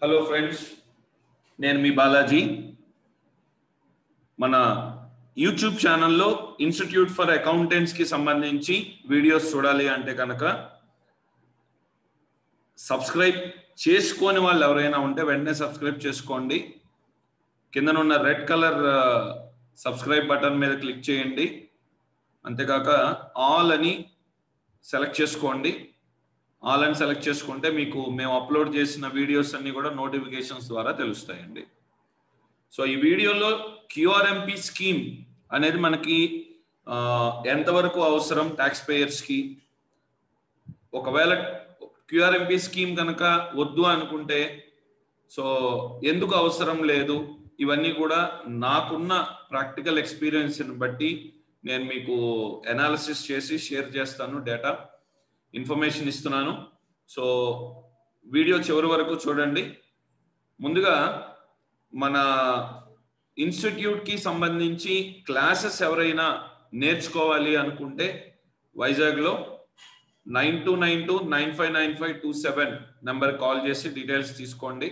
hello friends నేను మీ బాలాజీ మన YouTube ఛానల్లో ఇన్స్టిట్యూట్ ఫర్ అకౌంటెంట్స్ కి సంబంధించి వీడియోస్ చూడాలి అంటే కనుక సబ్స్క్రైబ్ చేసుకోని వాళ్ళు ఎవరైనా ఉంటే వెంటనే సబ్స్క్రైబ్ చేసుకోండి కిందనున్న రెడ్ కలర్ సబ్స్క్రైబ్ బటన్ మీద క్లిక్ చేయండి అంతేకాక ఆల్ అని సెలెక్ట్ చేసుకోండి ఆల్ అని సెలెక్ట్ చేసుకుంటే మీకు మేము అప్లోడ్ చేసిన వీడియోస్ అన్ని కూడా నోటిఫికేషన్స్ ద్వారా తెలుస్తాయండి సో ఈ వీడియోలో క్యూఆర్ఎంపి స్కీమ్ అనేది మనకి ఆ, ఎంతవరకు అవసరం ట్యాక్స్ పేయర్స్కి ఒకవేళ క్యూఆర్ఎంపి స్కీమ్ కనుక వద్దు అనుకుంటే సో ఎందుకు అవసరం లేదు ఇవన్నీ కూడా నాకున్న ప్రాక్టికల్ ఎక్స్పీరియన్స్ని బట్టి నేను మీకు అనాలిసిస్ చేసి షేర్ చేస్తాను డేటా ఇన్ఫర్మేషన్ ఇస్తున్నాను సో వీడియో చివరి వరకు చూడండి ముందుగా మన ఇన్స్టిట్యూట్కి సంబంధించి క్లాసెస్ ఎవరైనా నేర్చుకోవాలి అనుకుంటే వైజాగ్లో nine two nine two nine five nine five two seven number call చేసి డీటెయిల్స్ తీసుకోండి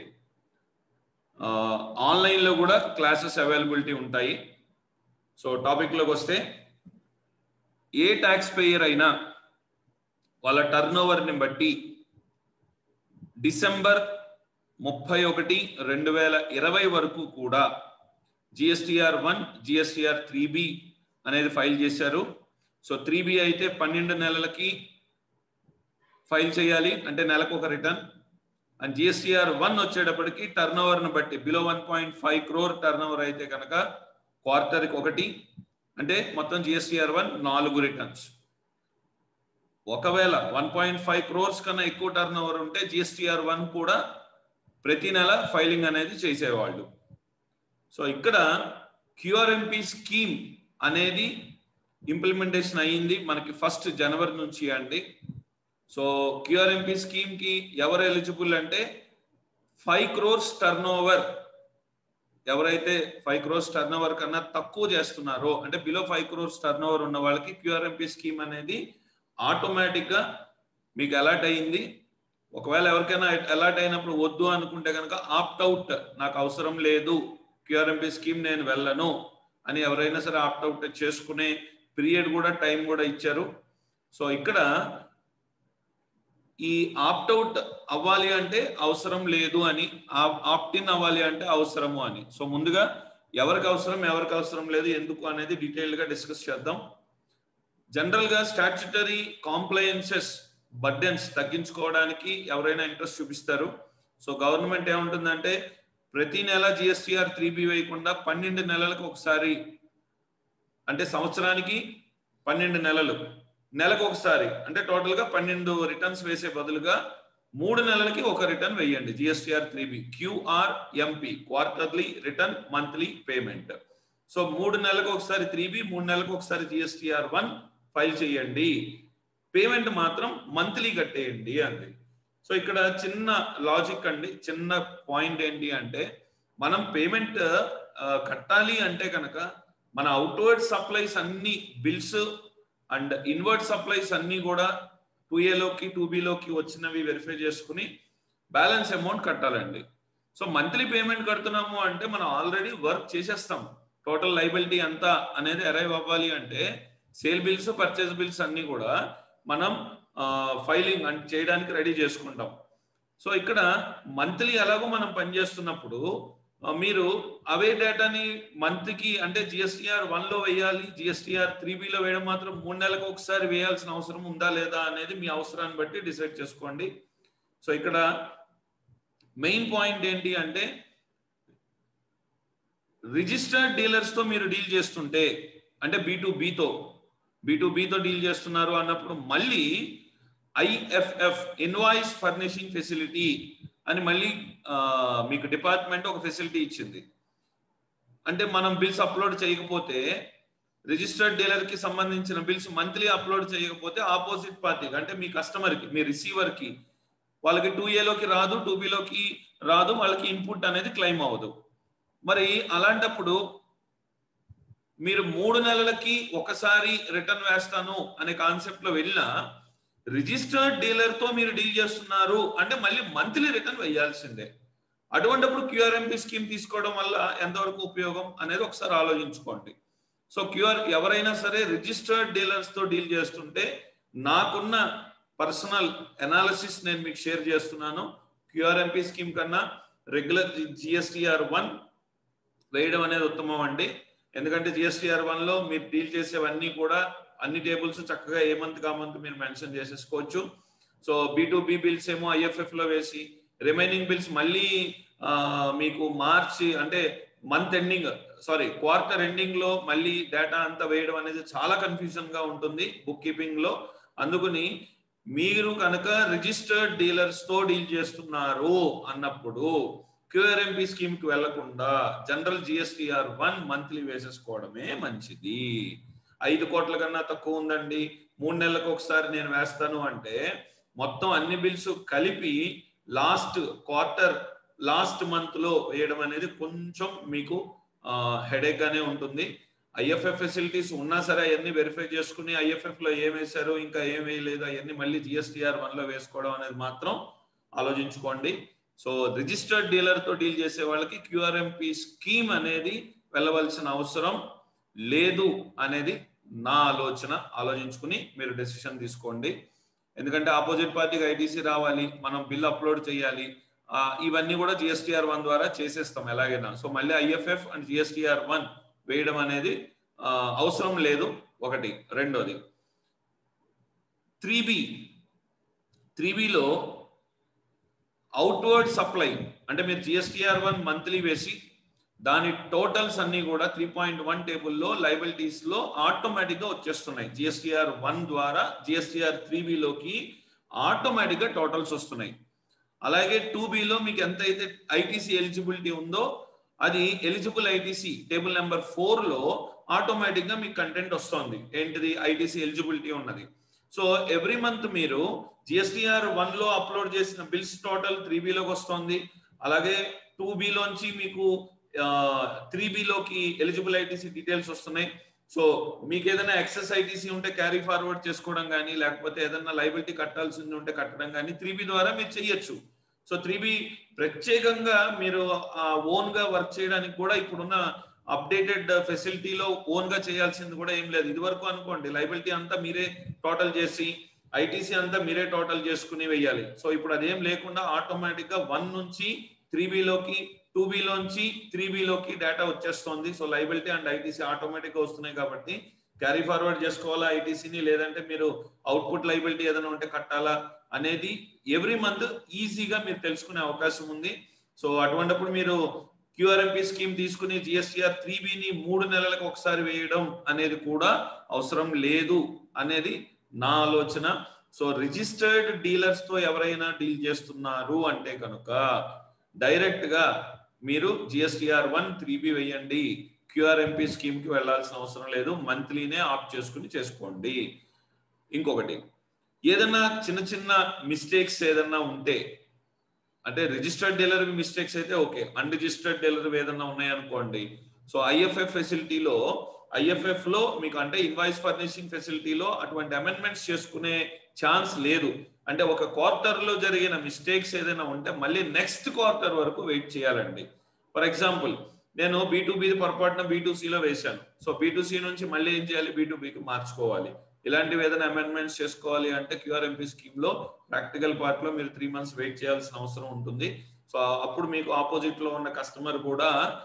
ఆన్లైన్లో కూడా క్లాసెస్ అవైలబిలిటీ ఉంటాయి సో టాపిక్లోకి వస్తే ఏ ట్యాక్స్ పేయర్ అయినా వాళ్ళ టర్న్ ఓవర్ని బట్టి డిసెంబర్ ముప్పై ఒకటి రెండు వేల ఇరవై వరకు కూడా GSTR one GSTR three B అనేది ఫైల్ చేశారు సో త్రీ బి అయితే పన్నెండు నెలలకి ఫైల్ చేయాలి అంటే నెలకు ఒక రిటర్న్ అండ్ జిఎస్టిఆర్ వన్ వచ్చేటప్పటికి టర్న్ ఓవర్ని బట్టి below one point five crore turnover అయితే కనుక క్వార్టర్కి ఒకటి అంటే మొత్తం జిఎస్టిఆర్ వన్ నాలుగు రిటర్న్స్ ఒకవేళ వన్ పాయింట్ ఫైవ్ క్రోర్స్ కన్నా ఎక్కువ టర్న్ ఓవర్ ఉంటే జిఎస్టిఆర్ వన్ కూడా ప్రతి నెల ఫైలింగ్ అనేది చేసేవాళ్ళు సో ఇక్కడ క్యూఆర్ఎంపి స్కీమ్ అనేది ఇంప్లిమెంటేషన్ అయ్యింది మనకి ఫస్ట్ జనవరి నుంచి అండి సో క్యూఆర్ఎంపి స్కీమ్ కి ఎవరు ఎలిజిబుల్ అంటే ఫైవ్ క్రోర్స్ టర్న్ ఓవర్ ఎవరైతే ఫైవ్ క్రోర్స్ టర్న్ ఓవర్ కన్నా తక్కువ చేస్తున్నారో అంటే below five crores turnover ఉన్న వాళ్ళకి క్యూఆర్ఎంపి స్కీమ్ అనేది ఆటోమేటిక్ గా మీకు అలర్ట్ అయ్యింది ఒకవేళ ఎవరికైనా అలర్ట్ అయినప్పుడు వద్దు అనుకుంటే కనుక ఆప్ట్ అవుట్ నాకు అవసరం లేదు క్యూఆర్ఎంపి స్కీమ్ నేను వెళ్ళను అని ఎవరైనా సరే ఆప్ట్ అవుట్ చేసుకునే పీరియడ్ కూడా టైం కూడా ఇచ్చారు సో ఇక్కడ ఈ ఆప్ట్ అవుట్ అవ్వాలి అంటే అవసరం లేదు అని ఆప్ట్ ఇన్ అవ్వాలి అంటే అవసరము అని సో ముందుగా ఎవరికి అవసరం ఎవరికి అవసరం లేదు ఎందుకు అనేది డీటెయిల్ గా డిస్కస్ చేద్దాం జనరల్ గా స్టాచ్యుటరీ కాంప్లయన్సెస్ బర్డెన్స్ తగ్గించుకోవడానికి ఎవరైనా ఇంట్రెస్ట్ చూపిస్తారు సో గవర్నమెంట్ ఏముంటుందంటే ప్రతి నెల జిఎస్టిఆర్ త్రీ బి వేయకుండా పన్నెండు నెలలకు ఒకసారి అంటే సంవత్సరానికి పన్నెండు నెలలు నెలకు ఒకసారి అంటే టోటల్ గా పన్నెండు రిటర్న్స్ వేసే బదులుగా మూడు నెలలకి ఒక రిటర్న్ వేయండి GSTR three B QR MP quarterly return monthly payment so మూడు నెలలకు ఒకసారి త్రీ బి మూడు నెలలకు ఒకసారి జిఎస్టిఆర్ వన్ ఫైల్ చేయండి పేమెంట్ మాత్రం మంత్లీ కట్టేయండి అంది సో ఇక్కడ చిన్న లాజిక్ అండి చిన్న పాయింట్ ఏంటి అంటే మనం పేమెంట్ కట్టాలి అంటే కనుక మన అవుట్వర్డ్ సప్లైస్ అన్ని బిల్స్ అండ్ ఇన్వర్డ్ సప్లైస్ అన్ని కూడా టూ ఏలోకి టూ బిలోకి వచ్చినవి వెరిఫై చేసుకుని బ్యాలెన్స్ అమౌంట్ కట్టాలండి సో మంత్లీ పేమెంట్ కడుతున్నాము అంటే మనం ఆల్రెడీ వర్క్ చేసేస్తాం టోటల్ లైబిలిటీ ఎంత అనేది అరైవ్ అవ్వాలి అంటే సేల్ బిల్స్ పర్చేస్ బిల్స్ అన్ని కూడా మనం ఫైలింగ్ అంటే చేయడానికి రెడీ చేసుకుంటాం సో ఇక్కడ మంత్లీ ఎలాగో మనం పనిచేస్తున్నప్పుడు మీరు అవే డేటాని మంత్కి అంటే జిఎస్టిఆర్ వన్ లో వేయాలి జిఎస్టిఆర్ త్రీ బిలో వేయడం మాత్రం మూడు నెలలకు ఒకసారి వేయాల్సిన అవసరం ఉందా లేదా అనేది మీ అవసరాన్ని బట్టి డిసైడ్ చేసుకోండి సో ఇక్కడ మెయిన్ పాయింట్ ఏంటి అంటే రిజిస్టర్డ్ డీలర్స్ తో మీరు డీల్ చేస్తుంటే అంటే బీ టు బీతో బీ టు బీతో డీల్ చేస్తున్నారు అన్నప్పుడు మళ్ళీ ఐఎఫ్ఎఫ్ ఇన్వాయిస్ ఫర్నిషింగ్ ఫెసిలిటీ అని మళ్ళీ మీకు డిపార్ట్మెంట్ ఒక ఫెసిలిటీ ఇచ్చింది అంటే మనం బిల్స్ అప్లోడ్ చేయకపోతే రిజిస్టర్డ్ డీలర్ కి సంబంధించిన బిల్స్ మంత్లీ అప్లోడ్ చేయకపోతే ఆపోజిట్ పార్టీకి అంటే మీ కస్టమర్ కి మీ రిసీవర్ కి వాళ్ళకి టూ ఏలోకి రాదు టూ బిలోకి రాదు వాళ్ళకి ఇన్పుట్ అనేది క్లెయిమ్ అవ్వదు మరి అలాంటప్పుడు మీరు మూడు నెలలకి ఒకసారి రిటర్న్ వేస్తాను అనే కాన్సెప్ట్ లో వెళ్ళినా రిజిస్టర్డ్ డీలర్ తో మీరు డీల్ చేస్తున్నారు అంటే మళ్ళీ మంత్లీ రిటర్న్ వేయాల్సిందే అటువంటిప్పుడు క్యూఆర్ఎంపి స్కీమ్ తీసుకోవడం వల్ల ఎంతవరకు ఉపయోగం అనేది ఒకసారి ఆలోచించుకోండి సో క్యూఆర్ ఎవరైనా సరే రిజిస్టర్డ్ డీలర్స్ తో డీల్ చేస్తుంటే నాకున్న పర్సనల్ అనాలిసిస్ నేను మీకు షేర్ చేస్తున్నాను క్యూఆర్ఎంపి స్కీమ్ కన్నా రెగ్యులర్ జిఎస్టిఆర్ వన్ వేయడం అనేది ఉత్తమం అండి ఎందుకంటే జిఎస్టిఆర్ వన్ లో మీరు డీల్ చేసేవన్నీ కూడా అన్ని టేబుల్స్ చక్కగా ఏ మంత్ కా మంత్ మీరు మెన్షన్ చేసేసుకోవచ్చు so B to B bills ఏమో ఐఎఫ్ఎఫ్ లో వేసి రిమైనింగ్ బిల్స్ మళ్ళీ మీకు మార్చి అంటే month ending sorry quarter ending లో మళ్ళీ డేటా అంతా వేయడం అనేది చాలా కన్ఫ్యూజన్ గా ఉంటుంది బుక్ కీపింగ్ లో అందుకని మీరు కనుక రిజిస్టర్డ్ డీలర్స్ తో డీల్ చేస్తున్నారు అన్నప్పుడు క్యూఆర్ఎంపీ స్కీమ్ కి వెళ్లకుండా జనరల్ జిఎస్టిఆర్ వన్ మంత్లీ వేసేసుకోవడమే మంచిది ఐదు కోట్ల కన్నా తక్కువ ఉందండి మూడు నెలలకు ఒకసారి నేను వేస్తాను అంటే మొత్తం అన్ని బిల్స్ కలిపి లాస్ట్ క్వార్టర్ లాస్ట్ మంత్ లో వేయడం అనేది కొంచెం మీకు హెడేక్ గానే ఉంటుంది ఐఎఫ్ఎఫ్ ఫెసిలిటీస్ ఉన్నా సరే అవన్నీ వెరిఫై చేసుకుని ఐఎఫ్ఎఫ్ లో ఏం వేశారు ఇంకా ఏం వేయలేదు అవన్నీ మళ్ళీ జిఎస్టిఆర్ వన్ లో వేసుకోవడం అనేది మాత్రం ఆలోచించుకోండి సో రిజిస్టర్డ్ డీలర్ తో డీల్ చేసే వాళ్ళకి క్యూఆర్ఎంపి స్కీమ్ అనేది వెళ్ళవలసిన అవసరం లేదు అనేది నా ఆలోచన ఆలోచించుకుని మీరు డెసిషన్ తీసుకోండి ఎందుకంటే ఆపోజిట్ పార్టీకి ఐటీసీ రావాలి మనం బిల్ అప్లోడ్ చేయాలి ఇవన్నీ కూడా జిఎస్టిఆర్ వన్ ద్వారా చేసేస్తాం ఎలాగైనా సో మళ్ళీ ఐఎఫ్ఎఫ్ అండ్ జిఎస్టిఆర్ వన్ వేయడం అనేది అవసరం లేదు ఒకటి రెండోది త్రీ బి త్రీ బిలో అవుట్వర్డ్ సప్లై అంటే మీరు జిఎస్టిఆర్ వన్ మంత్లీ వేసి దాని టోటల్స్ అన్ని కూడా త్రీ పాయింట్ వన్ టేబుల్లో లైబిలిటీస్ లో ఆటోమేటిక్ గా వచ్చేస్తున్నాయి జిఎస్టిఆర్ వన్ ద్వారా జిఎస్టిఆర్ త్రీ బిలోకి ఆటోమేటిక్ గా టోటల్స్ వస్తున్నాయి అలాగే టూ బిలో మీకు ఎంత అయితే ఐటీసీ ఎలిజిబిలిటీ ఉందో అది eligible ITC table number four లో ఆటోమేటిక్ గా మీకు కంటెంట్ వస్తుంది ఏంటిది ఐటీసీ ఎలిజిబిలిటీ ఉన్నది సో ఎవ్రీ మంత్ మీరు జిఎస్టిఆర్ వన్ లో అప్లోడ్ చేసిన బిల్స్ టోటల్ త్రీ బిలోకి వస్తుంది అలాగే టూ బిలోంచి మీకు త్రీ బిలోకి ఎలిజిబుల్ ఐటీసీ డీటెయిల్స్ వస్తున్నాయి సో మీకు ఏదైనా ఎక్సెస్ ఐటీసీ ఉంటే క్యారీ ఫార్వర్డ్ చేసుకోవడం కానీ లేకపోతే ఏదైనా లైబిలిటీ కట్టాల్సింది ఉంటే కట్టడం కానీ త్రీ బి ద్వారా మీరు చెయ్యొచ్చు సో త్రీ బి ప్రత్యేకంగా మీరు ఓన్ గా వర్క్ చేయడానికి కూడా ఇప్పుడున్న అప్డేటెడ్ ఫెసిలిటీలో ఓన్ గా చేయాల్సింది కూడా ఏం లేదు ఇది వరకు అనుకోండి లైబిలిటీ అంతా మీరే టోటల్ చేసి ఐటీసీ అంతా మీరే టోటల్ చేసుకుని వెయ్యాలి సో ఇప్పుడు అదేం లేకుండా ఆటోమేటిక్ గా వన్ నుంచి త్రీ బిలోకి టూ బిలోంచి త్రీ బిలోకి డేటా వచ్చేస్తుంది so liability and ITC automatic గా వస్తున్నాయి కాబట్టి క్యారీ ఫార్వర్డ్ చేసుకోవాలా ఐటీసీని లేదంటే మీరు అవుట్పుట్ లైబిలిటీ ఏదైనా ఉంటే కట్టాలా అనేది ఎవ్రీ మంత్ ఈజీగా మీరు తెలుసుకునే అవకాశం ఉంది సో అటువంటిప్పుడు మీరు క్యూఆర్ఎంపీ స్కీమ్ తీసుకుని జిఎస్టిఆర్ త్రీ బిని మూడు నెలలకు ఒకసారి వేయడం అనేది కూడా అవసరం లేదు అనేది నా ఆలోచన సో రిజిస్టర్డ్ డీలర్స్ తో ఎవరైనా డీల్ చేస్తున్నారు అంటే కనుక డైరెక్ట్ గా మీరు జిఎస్టిఆర్ వన్ త్రీ బి వేయండి క్యూఆర్ఎంపీ స్కీమ్ కి వెళ్లాల్సిన అవసరం లేదు మంత్లీనే ఆప్ చేసుకుని చేసుకోండి ఇంకొకటి ఏదన్నా చిన్న చిన్న మిస్టేక్స్ ఏదన్నా ఉంటే అంటే రిజిస్టర్డ్ డీలర్ మిస్టేక్స్ అయితే ఓకే అన్రిజిస్టర్డ్ డీలర్ ఏదన్నా ఉన్నాయనుకోండి సో ఐఎఫ్ఎఫ్ ఫెసిలిటీలో ఐఎఫ్ఎఫ్ లో మీకు అంటే ఇన్వాయిస్ ఫర్నిషింగ్ ఫెసిలిటీలో అటువంటి అమెండ్మెంట్స్ చేసుకునే ఛాన్స్ లేదు అంటే ఒక క్వార్టర్ లో జరిగిన మిస్టేక్స్ ఏదైనా ఉంటే మళ్ళీ నెక్స్ట్ క్వార్టర్ వరకు వెయిట్ చేయాలండి ఫర్ ఎగ్జాంపుల్ నేను బీ టు బి పొరపాటున బీ టు సిలో వేశాను సో బీ టు సి నుంచి మళ్ళీ ఏం చేయాలి బీ టు బికి మార్చుకోవాలి ఇలాంటివి ఏదైనా అమెండ్మెంట్స్ చేసుకోవాలి అంటే క్యూఆర్ఎంపీ స్కీమ్ లో ప్రాక్టికల్ పార్ట్ లో మీరు త్రీ మంత్స్ వెయిట్ చేయాల్సిన అవసరం ఉంటుంది సో అప్పుడు మీకు ఆపోజిట్ లో ఉన్న కస్టమర్ కూడా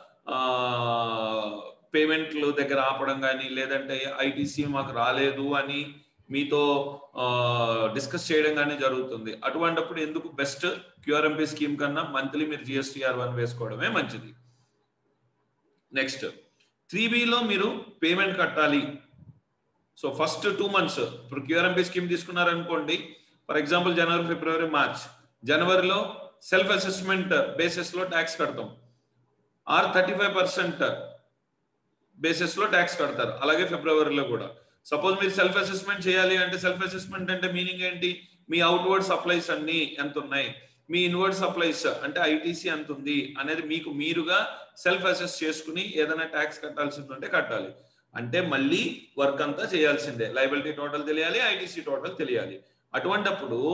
పేమెంట్లు దగ్గర ఆపడం కానీ లేదంటే ఐటీసీ మాకు రాలేదు అని మీతో డిస్కస్ చేయడం కానీ జరుగుతుంది అటువంటిప్పుడు ఎందుకు బెస్ట్ క్యూఆర్ఎంపీ స్కీమ్ కన్నా మంత్లీ మీరు జిఎస్టీఆర్ వన్ వేసుకోవడమే మంచిది నెక్స్ట్ త్రీ బిలో మీరు పేమెంట్ కట్టాలి సో ఫస్ట్ టూ మంత్స్ ఇప్పుడు క్యూఆర్ఎంపీ స్కీమ్ తీసుకున్నారనుకోండి ఫర్ ఎగ్జాంపుల్ జనవరి ఫిబ్రవరి మార్చ్ జనవరిలో సెల్ఫ్ అసెస్మెంట్ బేసిస్ లో ట్యాక్స్ కడతాం or thirty five percent basis లో ట్యాక్స్ కడతారు అలాగే ఫిబ్రవరిలో కూడా సపోజ్ మీరు సెల్ఫ్ అసెస్మెంట్ చేయాలి అంటే సెల్ఫ్ అసెస్మెంట్ అంటే మీనింగ్ ఏంటి మీ అవుట్వర్డ్ సప్లైస్ అన్ని ఎంత ఉన్నాయి మీ ఇన్వర్డ్ సప్లైస్ అంటే ఐటీసీ ఎంత ఉంది అనేది మీకు మీరుగా సెల్ఫ్ అసెస్ చేసుకుని ఏదైనా ట్యాక్స్ కట్టాల్సింది ఉంటే కట్టాలి అంటే మళ్ళీ వర్క్ అంతా చేయాల్సిందే లైబిలిటీ టోటల్ తెలియాలి ఐటీసీ టోటల్ తెలియాలి అటువంటప్పుడు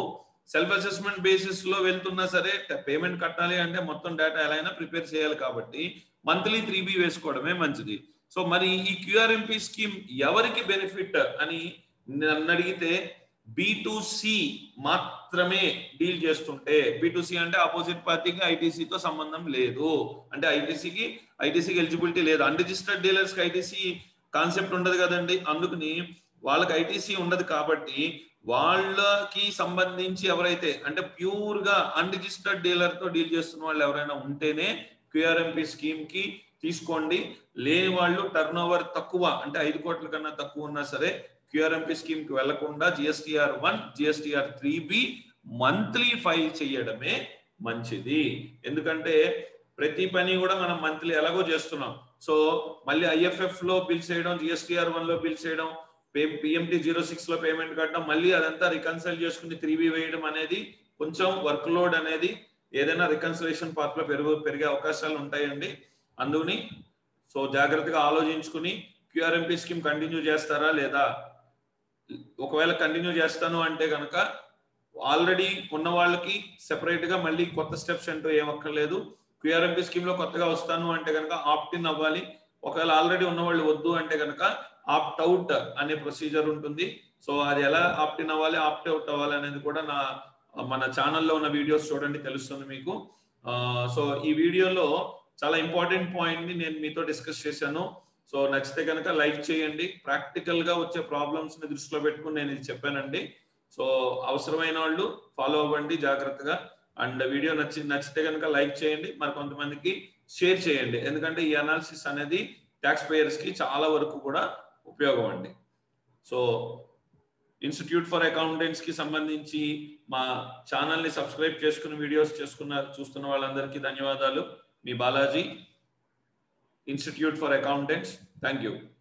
సెల్ఫ్ అసెస్మెంట్ బేసిస్ లో వెళ్తున్నా సరే పేమెంట్ కట్టాలి అంటే మొత్తం డేటా ఎలా అయినా ప్రిపేర్ చేయాలి కాబట్టి మంత్లీ త్రీ బి వేసుకోవడమే మంచిది సో మరి ఈ క్యూఆర్ఎంపి స్కీమ్ ఎవరికి బెనిఫిట్ అని నన్ను అడిగితే బి సి మాత్రమే డీల్ చేస్తుంటే బి సి అంటే ఆపోజిట్ పార్టీకి ఐటీసీతో సంబంధం లేదు అంటే ఐటీసీకి ఐటీసీకి ఎలిజిబిలిటీ లేదు అన్రిజిస్టర్డ్ డీలర్స్ కి ఐటీసీ కాన్సెప్ట్ ఉండదు కదండి అందుకని వాళ్ళకి ఐటీసీ ఉండదు కాబట్టి వాళ్ళకి సంబంధించి ఎవరైతే అంటే ప్యూర్ గా అన్రిజిస్టర్డ్ డీలర్ తో డీల్ చేస్తున్న వాళ్ళు ఎవరైనా ఉంటేనే క్యూఆర్ఎంపి స్కీమ్ కి తీసుకోండి లేని వాళ్ళు టర్న్ ఓవర్ తక్కువ అంటే ఐదు కోట్ల కన్నా తక్కువ ఉన్నా సరే క్యూఆర్ఎంపి స్కీమ్ కి వెళ్లకుండా GSTR one GSTR three B monthly file చేయడమే మంచిది ఎందుకంటే ప్రతి పని కూడా మనం మంత్లీ ఎలాగో చేస్తున్నాం సో మళ్ళీ ఐఎఫ్ఎఫ్ లో బిల్ చేయడం జిఎస్టిఆర్ వన్ లో బిల్ చేయడం పిఎంటి జీరో సిక్స్ లో పేమెంట్ కట్టడం మళ్ళీ అదంతా రికన్సల్ చేసుకుని త్రీ బి వేయడం అనేది కొంచెం వర్క్ లోడ్ అనేది ఏదైనా రికన్సలేషన్ పార్ట్ లో పెరుగు పెరిగే అవకాశాలు ఉంటాయండి అందుకని సో జాగ్రత్తగా ఆలోచించుకుని క్యూఆర్ఎంపీ స్కీమ్ కంటిన్యూ చేస్తారా లేదా ఒకవేళ కంటిన్యూ చేస్తాను అంటే కనుక ఆల్రెడీ ఉన్న వాళ్ళకి సెపరేట్ గా మళ్ళీ కొత్త స్టెప్స్ అంటూ ఏమక్కర్లేదు క్యూఆర్ఎంపీ స్కీమ్ లో కొత్తగా వస్తాను అంటే కనుక ఆప్ట్ ఇన్ అవ్వాలి ఒకవేళ ఆల్రెడీ ఉన్న వాళ్ళు వద్దు అంటే కనుక ఆప్ట్ అవుట్ అనే ప్రొసీజర్ ఉంటుంది సో అది ఎలా ఆప్ట్ ఇన్ అవ్వాలి ఆప్ట్ అవుట్ అవ్వాలి అనేది కూడా నా మన ఛానల్లో ఉన్న వీడియోస్ చూడండి తెలుస్తుంది మీకు సో ఈ వీడియోలో చాలా ఇంపార్టెంట్ పాయింట్ ని నేను మీతో డిస్కస్ చేశాను సో నచ్చితే కనుక లైక్ చేయండి ప్రాక్టికల్ గా వచ్చే ప్రాబ్లమ్స్ ని దృష్టిలో పెట్టుకుని నేను ఇది చెప్పానండి సో అవసరమైన వాళ్ళు ఫాలో అవ్వండి జాగ్రత్తగా అండ్ వీడియో నచ్చి నచ్చితే కనుక లైక్ చేయండి మరి కొంతమందికి షేర్ చేయండి ఎందుకంటే ఈ అనాలిసిస్ అనేది ట్యాక్స్ పేయర్స్ కి చాలా వరకు కూడా ఉపయోగం అండి సో ఇన్స్టిట్యూట్ ఫర్ అకౌంటెంట్స్ కి సంబంధించి మా ఛానల్ ని సబ్స్క్రైబ్ చేసుకుని వీడియోస్ చేసుకున్న చూస్తున్న వాళ్ళందరికీ ధన్యవాదాలు మీ Balaji institute for accountants thank you